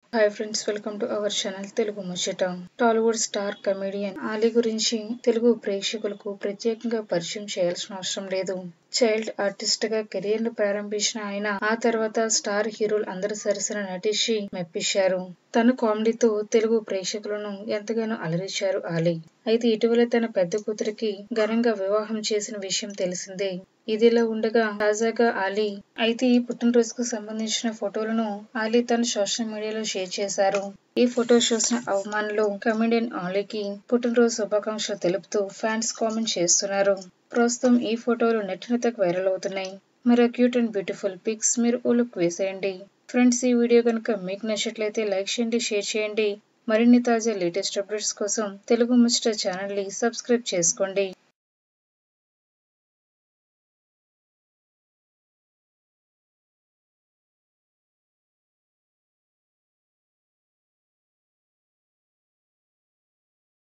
hi friends welcome to our channel Telugu ముచ్చట Tollywood star comedian Ali గురించి తెలుగు ప్రేక్షకులకు ప్రత్యేకంగా పరిచయం చేయాల్సిన అవసరం లేదు చైల్డ్ ఆర్టిస్ట్ గా కెరీర్ ను ప్రారంభించిన ఆయన ఆ తర్వాత స్టార్ హీరోలు అందరి సరసన నటించి మెప్పించారు తన కామెడీతో తెలుగు ప్రేక్షకులను ఎంతగానో అలరించారు ఆలీ అయితే ఇటీవల తన పెద్ద కూతురికి ఘనంగా వివాహం చేసిన విషయం తెలిసిందే ఇదిలా ఉండగా తాజాగా ఆలీ అయితే ఈ పుట్టినరోజుకు సంబంధించిన ఫోటోలను ఆలీ తన సోషల్ మీడియాలో షేర్ చేశారు ఈ ఫోటో చూసిన అవమానంలో కమెడియన్ ఆలీకి పుట్టినరోజు శుభాకాంక్షలు తెలుపుతూ ఫ్యాన్స్ కామెంట్ చేస్తున్నారు ప్రస్తుతం ఈ ఫోటోలు నెట్టినతకు వైరల్ అవుతున్నాయి మరి క్యూట్ అండ్ బ్యూటిఫుల్ పిక్స్ మీరు ఓ లుక్ వేసేయండి ఫ్రెండ్స్ ఈ వీడియో కనుక మీకు నచ్చినట్లయితే లైక్ చేయండి షేర్ చేయండి మరిన్ని తాజా లేటెస్ట్ అప్డేట్స్ కోసం తెలుగు ముచ్చట ఛానల్ ని సబ్స్క్రైబ్ చేసుకోండి